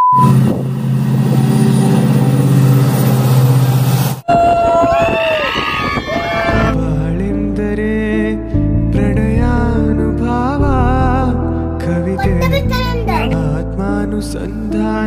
ಬಾಳೆಂದರೆ ಪ್ರಣಯಾನುಭಾವ ಕವಿತೆ ಆತ್ಮಾನುಸಂಧಾನ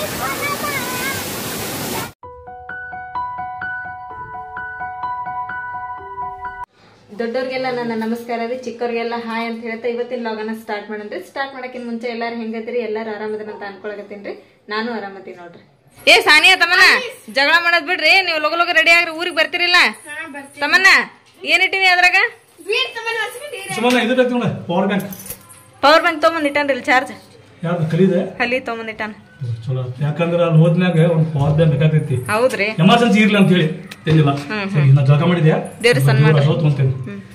ದೊಡ್ಡವ್ರಿಗೆಲ್ಲ ನನ್ನ ನಮಸ್ಕಾರ ರೀ ಚಿಕ್ಕವ್ರಿಗೆಲ್ಲ ಹಾಯ್ ಅಂತ ಹೇಳ್ತಾ ಇವತ್ತಿನ ಲಾಗನ್ನ ಸ್ಟಾರ್ಟ್ ಮಾಡನ್ರಿ ಸ್ಟಾರ್ಟ್ ಮಾಡಕ್ಕಿಂತ ಮುಂಚೆ ಎಲ್ಲಾರು ಹೆಂಗದಿರಿ ಎಲ್ಲಾರು ಆರಾಮದಿರ ಅಂತ ಅನ್ಕೊಳಕತ್ತೀನಿ ನಾನು ಆರಾಮದಿ ನೋಡ್ರಿ ಏ ಸಾನಿಯಾ ತಮ್ಮನ ಜಗಳ ಮಾಡೋದ್ ಬಿಡ್ರಿ ನೀವು ಲಗು ಲಗು ರೆಡಿ ಆಗ್ರಿ ಊರಿಗೆ ಬರ್ತಿರಿಲ್ಲ ತಮ್ಮನ್ನ ಏನಿಟ್ಟಿನಿ ಅದ್ರಾಗ ಸುಮ್ಮನೆ ಇದು ಬೇಕು ನೋಡ ಪವರ್ ಬ್ಯಾಂಕ್ ಪವರ್ ಬ್ಯಾಂಕ್ ತೊಗೊಂಬಂದ್ ಇಟ್ಟಾನ್ರಿ ಇಲ್ಲಿ ಚಾರ್ಜ್ ಯಾವ್ದು ಕಲಿದೆ ಖಾಲಿ ತೊಗೊಂಬಂದ್ ಇಟ್ಟಾನ ಚಲೋ ಯಾಕಂದ್ರೆ ಅಲ್ಲಿ ಹೋದ್ಮ್ಯಾಗ ಒಂದು ಪವರ್ ಬ್ಯಾಂಕ್ ಬೇಕಾಗ್ತೈತಿ ಹೌದ್ರಿ ಎಮರ್ಜೆನ್ಸಿ ಇರ್ಲಿ ಅಂತ ಹೇಳಿ ಏನಿಲ್ಲ ಸರಿ ನಾ ಜಳಕ ಮಾಡಿದ್ಯಾ ದೇವ್ರ ಸನ್ಮಾನ ರೀ. ತೊಗೊಂತೇನೆ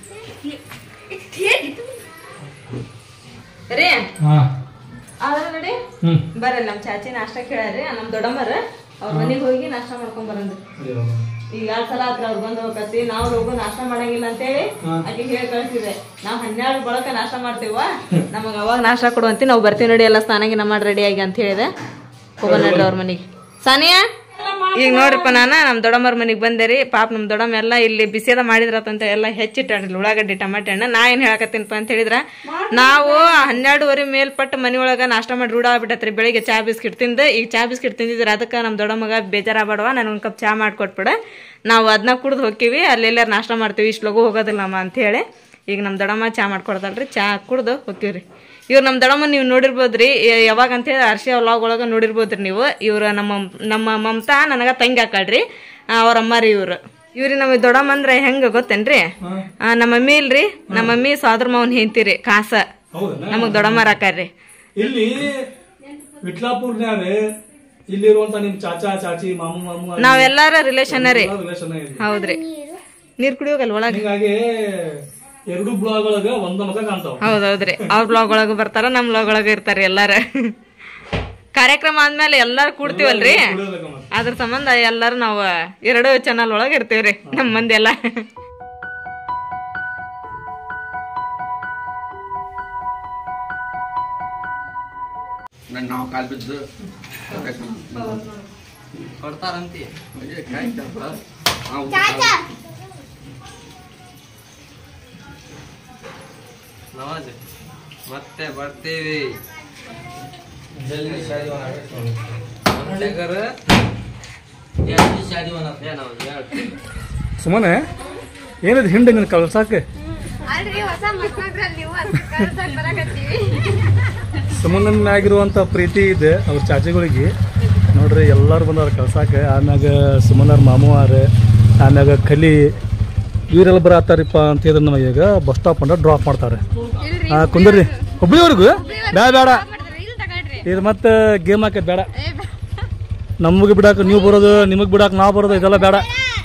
ರೀ ಹಾ ಆದ್ರ ನೋಡಿ ಹ್ಮ್ ಬರಲ್ಲ ನಮ್ ಚಾಚಿ ನಾಷ್ಟ ಕೇಳ್ಯಾರಿ ನಮ್ ದೊಡ್ಡಮ್ಮರ ಅವ್ರ ಮನೆಗೆ ಹೋಗಿ ನಾಷ್ಟ ಮಾಡ್ಕೊಂಡ್ ಬರಂದ್ರಿ ಈಗ ಎರಡ್ ಸಲ ಆತ್ರ ಅವ್ರು ಬಂದ್ ಹೋಗತಿ ನಾವ್ ಹೋಗು ನಾಷ್ಟ ಮಾಡಂಗಿಲ್ಲ ಅಂತೇಳಿ ಆಕೆ ಹೇಳಿ ಕಳ್ಸಿದೆ ನಾವ್ ಹನ್ನೆರಡು ಬಳಕ ನಾಷ್ಟ ಮಾಡ್ತೀವ ನಮಗ ಅವಾಗ ನಾಷ್ಟ ಕೊಡುವಂತಿ ನಾವ್ ಬರ್ತೀವಿ ನೋಡಿ ಎಲ್ಲ ಸ್ನಾನ ಗಿನ ಮಾಡಿ ರೆಡಿ ಆಗಿ ಅಂತ ಹೇಳಿದೆ ಹೋಗೋಣ ನಡ್ರಿ ಅವ್ರ ಮನೆಗೆ ಸಾನಿಯಾ ಈಗ ನೋಡ್ರಿಪ್ಪ ನಾನ ನಮ್ ದೊಡ್ಡಮ್ಮರ ಮನೆಗೆ ಬಂದೆ ರೀ ಪಾಪ ನಮ್ ದೊಡ್ಡಮ್ಮ ಎಲ್ಲ ಇಲ್ಲಿ ಬಿಸಿದ ಮಾಡಿದ್ರತ್ತಂತ ಎಲ್ಲ ಹೆಚ್ಚಿಟ್ಟಾಡ್ರಿ ಉಳ್ಳಾಗಡ್ಡಿ ಟಮಾಟೆ ಹಣ್ಣು ನಾ ಏನ್ ಹೇಳಕತ್ತೀನಪ್ಪ ಅಂತ ಹೇಳಿದ್ರ ನಾವು ಹನ್ನೆರಡುವರೆ ಮೇಲ್ಪಟ್ಟು ಮನಿಯೊಳಗ ನಾಷ್ಟ ಮಾಡಿ ರೂಢ ಆಗ್ಬಿಟ್ಟತ್ರಿ ಬೆಳಿಗ್ಗೆ ಚಾ ಬಿಸ್ಕಿಟ್ ತಿಂದು ಈಗ ಚಾ ಬಿಸ್ಕಿಟ್ ತಿಂದಿದ್ರ ಅದಕ್ಕೆ ನಮ್ ದೊಡ್ಡಮ್ಮಗ ಬೇಜಾರಾಗ್ಬೇಡವ ನಾನು ಒಂದ್ ಕಪ್ ಚಾ ಮಾಡ್ಕೊಟ್ಬಿಡ ನಾವು ಅದನ್ನ ಕುಡ್ದು ಹೋಗ್ತೀವಿ ಅಲ್ಲೆಲ್ಲಾರು ನಾಷ್ಟ ಮಾಡ್ತೀವಿ ಇಷ್ಟು ಲಗು ಹೋಗೋದಿಲ್ಲಮ್ಮ ಅಂತ ಹೇಳಿ ಈಗ ನಮ್ ದೊಡ್ಡಮ್ಮ ಚಾ ಮಾಡ್ಕೊಡ್ತಾಳ್ರಿ ಚಾ ಕುಡ್ದು ಹೋಗ್ತೀವ್ರಿ ಇವ್ರು ನಮ್ಮ ದೊಡ್ಡಮ್ಮ ನೀವು ನೋಡಿರ್ಬೋದ್ರಿ ಯ- ಯಾವಾಗ ಅಂತ ಹೇಳಿ ಅರ್ಶಿ ವ್ಲಾಗ್ ಒಳಗ ನೋಡಿರ್ಬೋದ್ರಿ ನೀವು ಇವ್ರ ನಮ್ಮ ನಮ್ಮ ಮಮತಾ ನನಗ ತಂಗಿ ಹಾಕಳ್ರಿ ಅವ್ರ ಅಮ್ಮ ರೀ ಇವ್ರು ಇವ್ರಿ ನಮ್ಮ ದೊಡ್ಡಮ್ಮ ಅಂದ್ರೆ ಹೆಂಗ ಗೊತ್ತೇನ್ರಿ ಆ, ನಮ್ಮ ಮಮ್ಮಿ ಇಲ್ರಿ ನಮ್ಮ ಮಮ್ಮಿ ಸೋದರ ಮಾವನ್ ಹೆಂತಿರಿ ಕಾಸ ಹೌದಲ್ಲ ನಮಗ್ ದೊಡ್ಡಮ್ಮರ ಹಾಕಾರ್ರಿ ಇಲ್ಲಿ ವಿಟ್ಲಾಪುರ್ನ್ಯಾಗ ಇಲ್ಲಿರುವಂತ ನಿಮ್ ಚಾಚಾ ಚಾಚಿ ಮಾಮು ಮಾಮು ನಾವೆಲ್ಲಾರ ರಿಲೇಷನ್ ರೀ ರಿಲೇಷನ್ ಇದೆ ಹೌದ್ರಿ ನೀರ್ ಕುಡಿಯೋಗಲ್ ಒಳಗ ಹೀಗಾಗಿ ಎರಡು ಬ್ಲಾಗ್ ಒಳಗ ಒಂದ ಮಗ ಕಾಣ್ತಾವ ಹೌದೌದ್ರಿ ಅವ್ರ ಬ್ಲಾಗ್ ಒಳಗ ಬರ್ತಾರ ನಮ್ ಬ್ಲಾಗ್ ಒಳಗ ಇರ್ತಾರ ಎಲ್ಲಾರ ಕಾರ್ಯಕ್ರಮ ಆದ್ಮೇಲೆ ಎಲ್ಲಾರು ಕೂಡ್ತೀವಲ್ರಿ ಕುಡಿಯೋದಕ್ಕ ಮತ್ತೆ. ಅದ್ರ ಸಂಬಂಧ ಎಲ್ಲಾರು ನಾವು ಎರಡು ಚಾನಲ್ ಒಳಗ ಇರ್ತೀವ್ರಿ ನಮ್ ಮಂದಿ ಎಲ್ಲ ನನ್ನ ನಾವು ಕಾಲ್ ಬಿದ್ದು ಕೊಡ್ತಾರಂತಿ ಕಾಯ್ತಪ್ಪ ನವಾಜ್ ಮತ್ತೆ ಬರ್ತೀವಿ ಜಲ್ದಿ ಶಾದಿ ಸುಮ್ಮನೆ ಏನದು ಹಿಂಡೆ ನಿನ್ ಕಳ್ಸಾಕೆ ಸುಮ್ಮನ ಮ್ಯಾಗಿರುವಂತ ಪ್ರೀತಿ ಇದೆ ಅವ್ರ ಚಾಚಿಗಳಿಗೆ ನೋಡ್ರಿ ಎಲ್ಲರೂ ಬಂದವ್ರ ಕಳ್ಸಾಕೆ ಆಮ್ಯಾಗ ಸುಮನವ್ರ ಮಾಮು ಆರ ಆಮ್ಯಾಗ ಕಲಿ ಇವರೆಲ್ಲ ಬರತ್ತಾರಿಪ್ಪ ಅಂತ ಹೇಳಿದ್ರೆ ನಮಗೆ ಈಗ ಬಸ್ ಸ್ಟಾಪ್ ಅಂಡ ಡ್ರಾಪ್ ಮಾಡ್ತಾರೆ ಹಾ ಕುಂದ್ರಿ ಹುಬ್ಳಿವರೆಗೂ ಬೇಡ ಬೇಡ ಇದು ಮತ್ತೆ ಗೇಮ್ ಹಾಕದ್ ಬೇಡ ನಮಗೆ ಬಿಡಾಕ ನೀವು ಬರೋದು ನಿಮಗೆ ಬಿಡಾಕ ನಾವು ಬರೋದು ಇದೆಲ್ಲ ಬೇಡ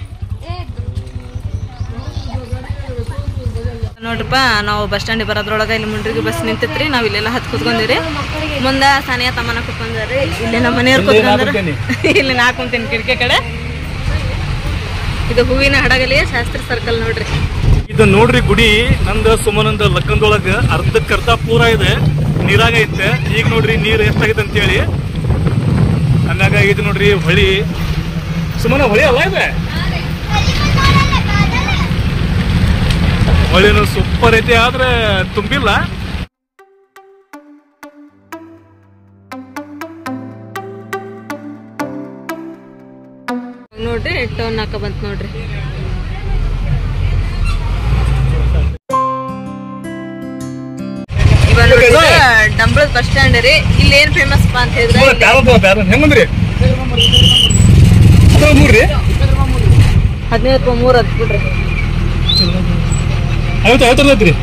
ನೋಡ್ರಿಪ್ಪ ನಾವು ಬಸ್ ಸ್ಟ್ಯಾಂಡ್ ಬರೋದ್ರೊಳಗ ಇಲ್ಲಿ ಮುಂಡ್ರಿಗೆ ಬಸ್ ನಿಂತಿತ್ರಿ ನಾವ್ ಇಲ್ಲೆಲ್ಲ ಹತ್ ಕುತ್ಕೊಂಡಿರಿ ಮುಂದ ಸಾನಿಯಾ ತಮ್ಮನ ಕುತ್ಕೊಂಡ್ರಿ ಇಲ್ಲಿ ನಮ್ಮ ಮನೆಯವ್ರು ಇಲ್ಲಿ ನಾ ಕುತ್ಕೊಂಡ್ರ ಕುಂತೀನಿ. ಇಲ್ಲಿ ನಾ ಕುಂತೀನಿ ಕಿಟಕಿ ಕಡೆ ಇದು ಹೂವಿನ ಹಡಗಲಿ ಶಾಸ್ತ್ರಿ ಸರ್ಕಲ್ ನೋಡ್ರಿ ಇದು ನೋಡ್ರಿ ಗುಡಿ ನಂದು ಸುಮನಂದ ಲಕ್ಕಂದೊಳಗ ಅರ್ಧಕ್ಕೆ ಅರ್ಧ ಪೂರ ಇದೆ ನೀರಾಗ ಐತೆ ಈಗ ನೋಡ್ರಿ ನೀರು ಎಷ್ಟಾಗೈತೆ ಅಂತೇಳಿ ಆಮ್ಯಾಗ ಇದು ನೋಡ್ರಿ ಹೊಳಿ ಸುಮನ ಹೊಳಿ ಅಲ್ಲ ಇದೆ ಹೊಳಿನು ಸೂಪರ್ ಐತಿ ಆದ್ರೆ ತುಂಬಿಲ್ಲ ನೋಡ್ರಿ ಟೋನ್ ಹಾಕ ಬಂತ ನೋಡ್ರಿ ಇವಾಗ ನೋಡ್ರಿ ಡಂಬಳದ ಬಸ್ ಸ್ಟ್ಯಾಂಡ್ ರೀ ಇಲ್ಲಿ ಏನ್ ಫೇಮಸ್ ಅಂತ ಹೇಳಿದ್ರೆ ಇಲ್ಲಿ ಹೆಂಗಂದ್ರಿ ಮೂರ್ರಿ ಹದಿನೈದು ರೂಪಾಯಿ ಮೂರ್ ಹತ್ ಬಿಡ್ರಿ ಐವತ್ತು ಐವತ್ತು ಐತ್ರಿ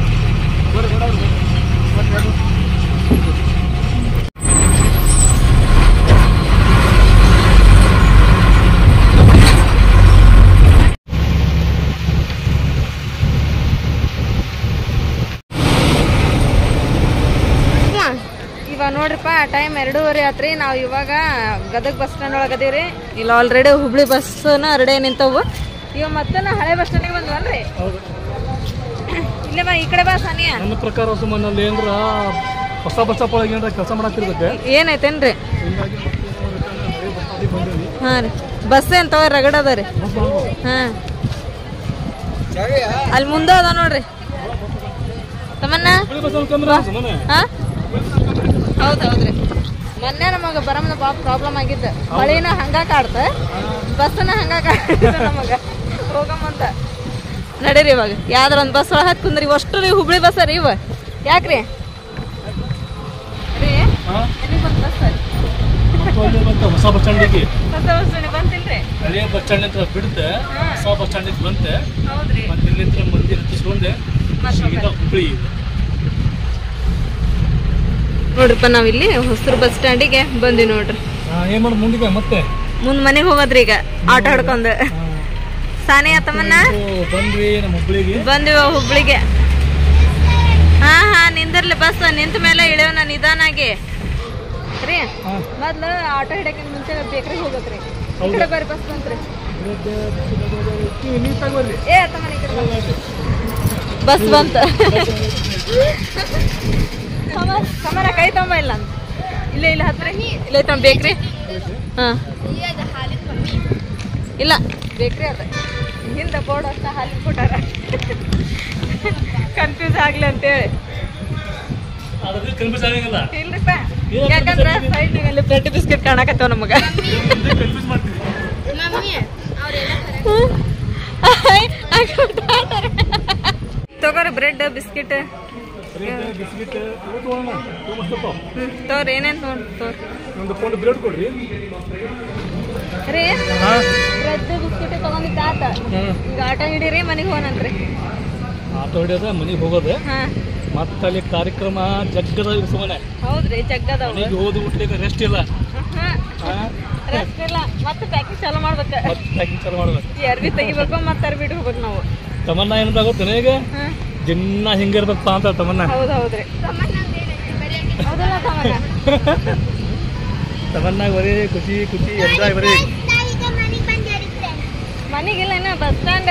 ಇವಾಗ ನೋಡ್ರಿಪ್ಪ ಟೈಮ್ ಎರಡೂವರೆ ಆತ್ರಿ ನಾವು ಇವಾಗ ಗದಗ ಬಸ್ ಸ್ಟ್ಯಾಂಡ್ ಒಳಗೆ ಅದೀವ್ರಿ ಇಲ್ಲಿ ಆಲ್ರೆಡಿ ಹುಬ್ಳಿ ಬಸ್ನ ರೆಡಿ ನಿಂತವು ಇವಾಗ ಮತ್ತೆ ನಾ ಹಳೆ ಬಸ್ ಸ್ಟ್ಯಾಂಡಿಗೆ ಬಂದ್ವಲ್ರಿ ಇಲ್ಲೇ ಬಾ ಈ ಕಡೆ ಬಾ ಸಾನಿಯಾ ನನ್ನ ಪ್ರಕಾರ ಸುಮ್ಮನಲ್ಲಿ ಏನ್ರ ಹೊಸ ಬಸ್ ಸ್ಟಾಪ್ ಒಳಗೆ ಏನಾರ ಕೆಲಸ ಮಾಡತ್ತಿರ್ಬೇಕು ಏನೈತೇನ್ರಿ ಹಿಂಗಾಗಿ ಮತ್ತೆ ಹಾ ರೀ ಬಸ್ ಏನ್ ತಗೋ ರಗಡ ಅದ ರೀ ಹಾ ಅಲ್ಲಿ ಮುಂದೆ ಅದ ನೋಡ್ರಿ ತಮ್ಮನ್ನ ಹಾ ಹೌದ್ ಹೌದ್ರಿ ಮೊನ್ನೆ ನಮಗ ಬರಮ್ನ ಬಾ ಪ್ರಾಬ್ಲಮ್ ಆಗಿತ್ತು ಮಳಿನ ಹಂಗ ಕಾಡ್ತ ಬಸ್ನ ಹಂಗ ಕಾಡ್ತ ನಮಗ ಹೋಗಮ್ಮಂತ ನಡೀರಿ ಇವಾಗ ಯಾವ್ದಾರ ಒಂದು ಬಸ್ ಒಳಗೆ ಹತ್ತು ಕುಂದ್ರಿ ಅಷ್ಟು ರೀ ಹುಬ್ಳಿ ಬಸ್ ರೀ ಇವ ಯಾಕ್ರಿ ರೀ ಎಲ್ಲಿಗ್ ಬಂತ್ ಬಸ್ ಹೊಸ ಬಸ್ ಸ್ಟ್ಯಾಂಡಿಗೆ ಹೊಸ ಬಸ್ ಬಂತಿಲ್ರಿ ಹಳೆಯ ಬಸ್ ಸ್ಟ್ಯಾಂಡ್ ಅಂತ ಬಿಡುತ್ತೆ ಹೊಸ ಬಸ್ ಸ್ಟ್ಯಾಂಡಿಗೆ ಬಂತೆ ಹೌದ್ರಿ ಮತ್ತೆ ಇಲ್ಲಿಂದ ಮಂದಿ ಹತ್ತಿಸ್ಕೊಂಡೆ ಸೀದಾ ಹುಬ್ಳಿ ನೋಡ್ರಿಪ್ಪ ನಾವಿಲ್ಲಿ ಹೊಸರು ಬಸ್ ಸ್ಟ್ಯಾಂಡಿಗೆ ಬಂದ್ವಿ ನೋಡ್ರಿ ಏನ್ ಮಾಡೋದು ಮುಂದಿಗೆ ಮತ್ತೆ ಮುಂದ್ ಮನೆಗೆ ಹೋಗೋದ್ರಿ ಈಗ ಆಟೋ ಹಿಡ್ಕೊಂಡು ಸಾನಿ ತಮ್ಮನ್ನ ನಾವು ಬಂದ್ವಿ ನಮ್ಮ ಹುಬ್ಳಿಗೆ ಬಂದ್ವಿ ಹುಬ್ಳಿಗೆ ಹಾ ಹಾ ನಿಂದಿರ್ಲಿ ಬಸ್ ನಿಂತ ಮೇಲೆ ಇಳಿಯೋಣ ನಿಧಾನಾಗಿ ರೀ ಮೊದ್ಲು ಆಟೋ ಹಿಡಕ್ಕೆ ಮುಂಚೆ ಬೇಕ್ರಿಗೆ ಹೋಗ್ಬೇಕ್ರಿ ಈ ಕಡೆ ಬರ್ರಿ ಬಸ್ ಬಂತ್ರಿ ನೀವು ತಗೋರಿ ಏ ತಮ್ಮನ ಈ ಕಡೆ ಬಾ. ಬಸ್ ಬಂತ ಕಮರ್ ಕಮರ ಕೈ ತಮ್ಮ ಇಲ್ಲ ಅಂತ ಇಲ್ಲೇ ಇಲ್ಲ ಹತ್ರ ಇಲ್ಲೇ ತಮ್ಮ ಬೇಕ್ರಿ ಹಾ ಇಲ್ಲ ಬೇಕ್ರಿ ಅದ ಹಿಂದೆ ಬೋರ್ಡ್ ಅಷ್ಟ ಹಾಲಿನ ಕೊಟ್ಟಾರ ಕನ್ಫ್ಯೂಸ್ ಆಗ್ಲಿ ಅಂತೇಳಿ ಅದ್ರ ಕನ್ಫ್ಯೂಸ್ ಆಗಂಗಿಲ್ಲ ಇಲ್ರಿಪ್ಪ ಯಾಕಂದ್ರ ಸೈಡ್ ಅಲ್ಲಿ ಬ್ರೆಡ್ ಬಿಸ್ಕೆಟ್ ಕಾಣಕತ್ತಾವ ನಮಗ ಕನ್ಫ್ಯೂಸ್ ಮಾಡ್ತೀವಿ ತಗೋರಿ ಬ್ರೆಡ್ ಬಿಸ್ಕಿಟ್ ಬಿಸ್ಕಿಟ್ ತಗೋಣ ತಗೊಂಬಸ್ತಪ್ಪ ತಗೋರಿ ಏನೇನ್ ತಗೊಂಡ್ ತಗೋರಿ ಒಂದು ಪೌಂಡ್ ಬ್ರೆಡ್ ಕೊಡ್ರಿ ರೀ ಹಾಂ ಬ್ರೆಡ್ ಬಿಸ್ಕಿಟ್ ತಗೊಂಡಿದ್ದ ಆತ ಈಗ ಆಟ ಹಿಡೀರಿ ಮನೆಗೆ ಹೋಗಣಂತ್ರಿ ಆಟೋ ಹೊಡಿಯೋದ ಮನೆಗೆ ಹೋಗೋದು ಹಾ ಮತ್ತೆ ಅಲ್ಲಿ ಕಾರ್ಯಕ್ರಮ ಜಗ್ಗದ ಸುಮ್ಮನೆ ಹೌದ್ರಿ ಜಗ್ಗದವ ಮನೆಗೆ ಹೋದ ಊಟಕ್ಕೆ ರೆಸ್ಟ್ ಇಲ್ಲ ಹಾಂ ರೆಸ್ಟ್ ಇಲ್ಲ ಮತ್ತೆ ಪ್ಯಾಕಿಂಗ್ ಚಾಲು ಮಾಡ್ಬೇಕ ಮತ್ತೆ ಪ್ಯಾಕಿಂಗ್ ಚಾಲು ಮಾಡ್ಬೇಕು ಈ ಅರ್ಬಿ ತೆಗಿಬೇಕು ಮತ್ತೆ ಅರ್ಬಿ ಇಟ್ಕೋಬೇಕು ನಾವು ತಮನ್ನ ಏನಂತ ಗೊತ್ತೇನೆ ಈಗ ಹಾ ದಿನ ಹಿಂಗಿರ್ಬೇಕಪ್ಪ ಅಂತ ತಮನ್ನ ಹೌದ್ ಹೌದ್ರಿ ಹೌದಲ್ಲ ತಮ್ಮಗ ತಮನ್ನಾಗ ಬರೀ ಖುಷಿ ಖುಷಿ ಎಂಜಾಯ್ ಬರೀ ಮನೆಗಿಲ್ಲ ಇನ್ನ ಬಸ್ ಸ್ಟ್ಯಾಂಡ್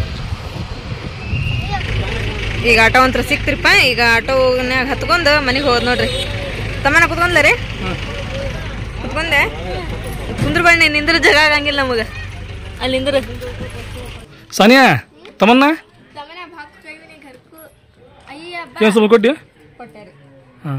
ಈಗ ಆಟೋ ಒಂತ್ರ ಸಿಕ್ತ್ರಿಪ್ಪ ಈಗ ಆಟೋನ್ಯಾಗ ಹತ್ಕೊಂಡು ಮನೆಗೆ ಹೋದ್ ನೋಡ್ರಿ ತಮ್ಮನ ಕುತ್ಕೊಂಡ್ಲ ರೀ ಕುತ್ಕೊಂಡೆ ಕುಂದ್ರ ಬಣ್ಣಿ ನಿಂದ್ರ ಜಾಗ ಆಗಂಗಿಲ್ಲ ನಮಗ ಅಲ್ಲಿ ನಿಂದ್ರ ಸಾನಿಯಾ ತಮನ್ನ ಏನು ಸ್ವಲ್ಪ ಕೊಟ್ಟಿ ಹಾಂ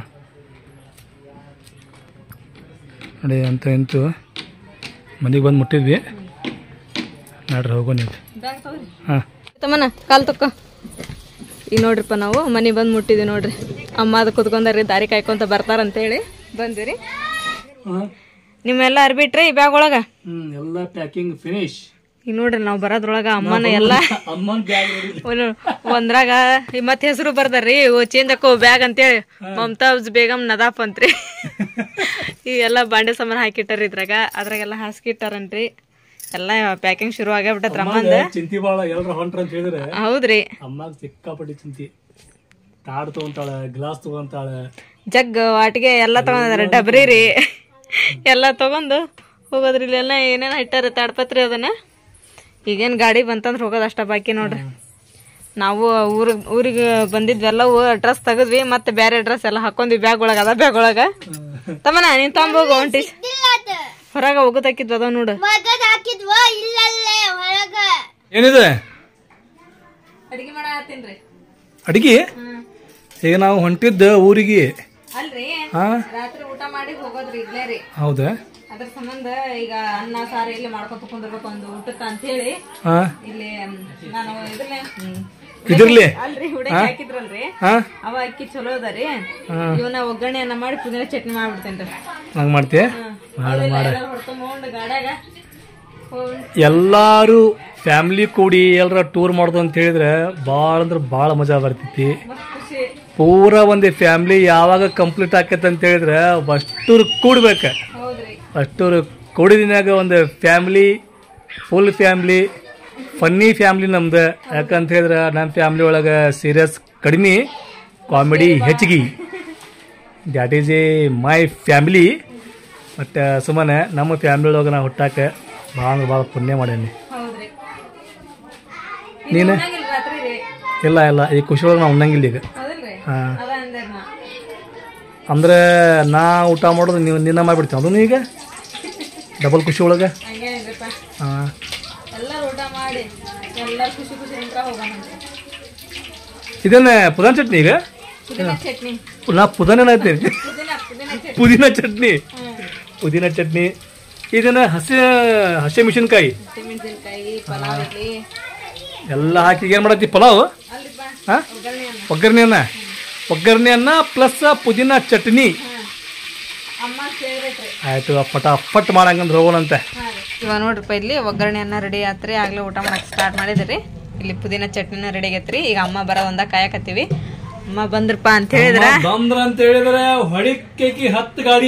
ನೋಡಿ ಅಂತ ಎಂತು ಮನೆಗೆ ಬಂದು ಮುಟ್ಟಿದ್ವಿ ನೋಡ್ರಿ ಹೋಗೋ ನೀವು ಹಾಂ ತಮ್ಮನ ಕಾಲ್ ತಕ್ಕ ಈಗ ನೋಡ್ರಿಪ್ಪ ನಾವು ಮನೆ ಬಂದು ಮುಟ್ಟಿದ್ವಿ ನೋಡ್ರಿ ಅಮ್ಮ ಅದು ಕುತ್ಕೊಂಡಾರಿ ದಾರಿ ಕಾಯ್ಕೊಂತ ಬರ್ತಾರಂತೇಳಿ ಬಂದ್ವಿ ರೀ ಹಾಂ ನಿಮ್ಮೆಲ್ಲ ಅರ್ಬಿಟ್ರಿ ಈ ಬ್ಯಾಗ್ ಒಳಗ ಹ್ಞೂ ಎಲ್ಲ ಪ್ಯಾಕಿಂಗ್ ಫಿನಿಶ್ ಈಗ ನೋಡ್ರಿ ನಾವು ಬರೋದ್ರೊಳಗ ಅಮ್ಮನ ಎಲ್ಲ ಅಮ್ಮನ ಬ್ಯಾಗ್ ಒಂದು ಒಂದ್ರಾಗ ಮತ್ತೆ ಹೆಸರು ಬರ್ದಾರ್ರಿ ಓ ಚೇಂಜ್ ಹಾಕೋ ಬ್ಯಾಗ್ ಅಂತೇಳಿ ಮಮತಾಜ್ ಬೇಗಮ್ ನದಾಫ್ ಅಂತ್ರಿ ಇವೆಲ್ಲ ಬಾಂಡೆ ಸಾಮಾನು ಹಾಕಿಟ್ಟಾರ ಇದ್ರಾಗ ಅದ್ರಾಗೆಲ್ಲ ಹಾಸ್ಕಿಟ್ಟಾರನ್ರಿ ಎಲ್ಲ ಪ್ಯಾಕಿಂಗ್ ಶುರು ಆಗ್ಯಾಬಿಟ್ಟತ್ರ ಅಮ್ಮಂದ ಚಿಂತಿ ಭಾಳ ಎಲ್ಲರ ಹೊಂಟ್ರ ಅಂತ ಹೇಳಿದ್ರೆ ಹೌದ್ರಿ ಅಮ್ಮಾಗ ಸಿಕ್ಕಾಪಟ್ಟಿ ಚಿಂತಿ ತಾಡ್ ತಗೊಂತಾಳೆ ಗ್ಲಾಸ್ ತಗೊಂತಾಳೆ ಜಗ್ ವಾಟಿಗೆ ಎಲ್ಲ ತಗೊಂಡಾರ ಡಬ್ರಿ ರೀ ಎಲ್ಲ ತಗೊಂಡು ಹೋಗೋದ್ರಿ ಇಲ್ಲೆಲ್ಲ ಏನೇನು ಇಟ್ಟಾರ ತಾಡ್ಪತ್ರಿ ಅದನ್ನ ಈಗೇನು ಗಾಡಿ ಬಂತಂದ್ರೆ ಹೋಗೋದು ಅಷ್ಟ ಬಾಕಿ ನೋಡ್ರಿ ನಾವು ಊರಿಗೆ ಊರಿಗೆ ಬಂದಿದ್ವೆಲ್ಲವು ಡ್ರೆಸ್ ತೆಗದ್ವಿ ಮತ್ತೆ ಬೇರೆ ಡ್ರೆಸ್ ಎಲ್ಲ ಹಾಕೊಂಡ್ವಿ ಬ್ಯಾಗ್ ಒಳಗ ಅದ ಬ್ಯಾಗ್ ಒಳಗ ತಮ್ಮನ ನೀನ್ ತೊಂಬೋಗು ಹೊಂಟಿ ಹೊರಗ ಹೋಗೋದಾಕಿದ್ವು ಅದಾವ ನೋಡು ಹಾಕಿದ್ವೋ ಇಲ್ಲಲ್ಲೇ ಹೊರಗ ಏನಿದೆ ಅಡಿಗೆ ಮಾಡತ್ತೀನ್ರಿ ಅಡಿಗೆ ಈಗ ನಾವು ಹೊಂಟಿದ್ದ ಊರಿಗೆ ಅಲ್ರಿ ಹಾ ರಾತ್ರಿ ಊಟ ಮಾಡಿ ಹೋಗೋದ್ರಿ ಇಲ್ಲೇ ರೀ ಹೌದಾ ಅದ್ರ ಸಂಬಂಧ ಈಗ ಅನ್ನ ಸಾರು ಇಲ್ಲಿ ಮಾಡ್ಕೊತ ಕುಂದಿರ್ಬೇಕು ಒಂದು ಊಟಕ್ಕೆ ಅಂತೇಳಿ ಹಾ ಇಲ್ಲಿ ಮ್, ನಾನು ಇದ್ರಲ್ಲೇ ಹ್ಮ್, ಇದ್ರಲ್ಲಿ ಅಲ್ರಿ ಹುಡುಗಿ ಹಾಕಿದ್ರಲ್ರಿ ಹಾ ಅವ ಅಕ್ಕಿ ಚಲೋ ಅದಾರಿ ಇವನ್ನ ಒಗ್ಗರಣೆಯನ್ನ ಮಾಡಿ ಪುದೀನ ಚಟ್ನಿ ಮಾಡ್ಬಿಡ್ತೇನ್ರಿ ಹಂಗೆ ಮಾಡ್ತೀಯ ಮಾಡ ಮಾಡ ಹೊಡ್ಕೊಂಡ್ ಗಾಡ್ಯಾಗ ಹೋಗ್- ಎಲ್ಲಾರು ಫ್ಯಾಮಿಲಿ ಕೂಡಿ ಎಲ್ಲರ ಟೂರ್ ಮಾಡೋದು ಅಂತ ಹೇಳಿದ್ರೆ ಭಾಳ ಅಂದ್ರೆ ಭಾಳ ಮಜಾ ಬರ್ತೈತಿ ಮಸ್ತ್ ಖುಷಿ ಪೂರ ಒಂದು ಫ್ಯಾಮಿಲಿ ಯಾವಾಗ ಕಂಪ್ಲೀಟ್ ಆಕೈತೆ ಅಂತ ಹೇಳಿದ್ರೆ ಅಷ್ಟೂರು ಕೂಡ್ಬೇಕು ಹೌದ್ರಿ ಅಷ್ಟೂರು ಕೂಡಿದಿನಾಗ ಒಂದು family full family funny family ನಮ್ದು ಯಾಕಂತ ಹೇಳಿದ್ರೆ ನಮ್ಮ ಫ್ಯಾಮ್ಲಿ ಒಳಗೆ ಸೀರಿಯಸ್ ಕಡಿಮೆ ಕಾಮಿಡಿ ಹೆಚ್ಚಿಗೆ that is a my family but ಸುಮ್ಮನೆ ನಮ್ಮ ಫ್ಯಾಮ್ಲಿ ಒಳಗೆ ನಾ ಹುಟ್ಟಾಕ ಭಾಳ ಅಂದ್ರೆ ಭಾಳ ಪುಣ್ಯ ಮಾಡೇನಿ ಹೌದ್ರಿ ನೀನು ಉಣ್ಣಂಗಿಲ್ಲ ರಾತ್ರಿ ರೀ ಇಲ್ಲ ಇಲ್ಲ ಈ ಖುಷಿ ಒಳಗೆ ನಾವು ಉಣ್ಣಂಗಿಲ್ಲ ಈಗ ಹೌದಲ್ರಿ ಹಾಂ ಅದ ಅಂದೆ ನಾ ಅಂದ್ರೆ ನಾ ಊಟ ಮಾಡೋದು ನೀವು ನಿನ್ನ ಮಾಡಿಬಿಡ್ತೀವಿ ಅದನ್ನು ಈಗ ಡಬಲ್ ಖುಷಿ ಒಳಗೆ ಹಂಗೇನಿದ್ರಪ್ಪ ಹಾಂ ಎಲ್ಲರೂ ಊಟ ಮಾಡಿ ಎಲ್ಲರೂ ಖುಷಿ ಖುಷಿ ನಿಂತ್ರ ಹೋಗೋಣ ಇದನ್ನೇ ಪುದೀನ ಚಟ್ನಿ ಈಗ ಪುದೀನ ಚಟ್ನಿ ನಾ ಪುದೀನ ಐತಿ ಪುದೀನ ಪುದೀನ ಚಟ್ನಿ ಪುದೀನ ಚಟ್ನಿ ಹ್ಮ್ ಪುದೀನ ಚಟ್ನಿ ಇದನ್ನ ಹಸಿ ಹಸಿ ಮೆಣಸಿನ್ಕಾಯಿ ಹಸಿಮೆಣಸಿನ್ಕಾಯಿ ಪಲಾವ್ ಇರ್ಲಿ ಎಲ್ಲ ಹಾಕಿ ಏನು ಮಾಡತ್ತಿ ಪಲಾವ್ ಅಲ್ಲಿಪ್ಪ ಹಾಂ ಒಗ್ಗರಣೆ ಅನ್ನ ಒಗ್ಗರಣೆಯನ್ನ ಒಗ್ಗರಣೆಯನ್ನ ಪ್ಲಸ್ ಪುದೀನ ಚಟ್ನಿ ಅಮ್ಮ ಫೇವ್ರೇಟ್ ರೀ ಆಯ್ತು ಫಟಾಫಟ್ ಮಾಡಂಗಂದ್ರೆ ಹೋಗೋಣಂತೆ ಇವಾಗ ನೋಡ್ರಿಪ್ಪ ಇಲ್ಲಿ ಒಗ್ಗರಣೆ ಅನ್ನ ರೆಡಿ ಆತ್ರಿ ಆಗ್ಲೇ ಊಟ ಮಾಡಕ್ ಸ್ಟಾರ್ಟ್ ಮಾಡಿದ್ರಿ ಇಲ್ಲಿ ಪುದೀನ ಚಟ್ನಿನ ರೆಡಿ ಆಗೈತ್ರಿ ಈಗ ಅಮ್ಮ ಬರೋ ಒಂದ ಕಾಯಕತ್ತೀವಿ ಅಮ್ಮ ಬಂದ್ರಪ್ಪ ಅಂತ ಹೇಳಿದ್ರ ಬಂದ್ರ ಅಂತ ಹೇಳಿದ್ರೆ ಹೊಡಿಕೇಕಿ ಹತ್ತು ಗಾಡಿ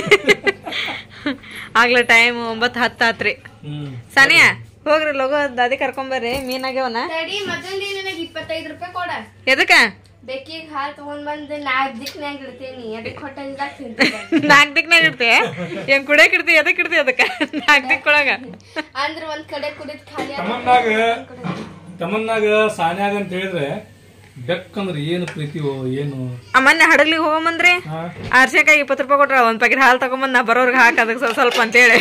ಆಗ್ಲೇ ಟೈಮ್ ಒಂಬತ್ತು ಹತ್ತು ಆತ್ರಿ ಸಾನಿಯಾ ಹೋಗ್ರಿ ಲಗು ದಾದಿ ಕರ್ಕೊಂಬರ್ರಿ ಮೀನಾಗ್ಯವನ ತಡಿ ಮತ್ತೊಂದು ನನಗೆ ಇಪ್ಪತ್ತೈದು ರೂಪಾಯಿ ಕೊಡ ಎದಕ್ಕ ಬೇಕಿಗೆ ಹಾಲು ತಗೊಂಡ್ ಬಂದು ನಾಲ್ಕು ದಿಕ್ನ್ಯಾಗ ಇಡ್ತೀನಿ ಅದಕ್ಕೆ ಹೊಟ್ಟೆಲ್ದಾಗ ತಿಂತೀನಿ ನಾಲ್ಕು ದಿಕ್ನಾಗ ಇಡ್ತಿ ಏನ್ ಕುಡಿಯಕ್ ಇಡ್ತಿ ಎದಕ್ ಇಡ್ತಿ ಅದಕ್ಕ ನಾಲ್ಕು ದಿಕ್ಕೊಳಗ ಅಂದ್ರೆ ಒಂದ್ ಕಡೆ ಕುಡಿದ್ ಖಾಲಿ ತಮ್ಮನ್ನಾಗ ತಮ್ಮನ್ನಾಗ ಸಾನ್ಯಾಗ ಅಂತ ಹೇಳಿದ್ರೆ ಬೆಕ್ಕಂದ್ರೆ ಏನು ಪ್ರೀತಿಯೋ ಏನು ಆ ಮೊನ್ನೆ ಹಡಗ್ಲಿಗೆ ಹೋಗಂಬಂದ್ರಿ ಹಾ ಅರ್ಶಿನಕಾಯಿ ಇಪ್ಪತ್ತು ರೂಪಾಯಿ ಕೊಟ್ರ ಒಂದ್ ಪ್ಯಾಕೆಟ್ ಹಾಲು ತಗೊಂಬಂದ್ ನಾ ಬರೋರ್ಗೆ ಹಾಕ ಅದಕ್ಕೆ ಸ್ವಲ್ಪ ಸ್ವಲ್ಪ ಅಂತೇಳಿ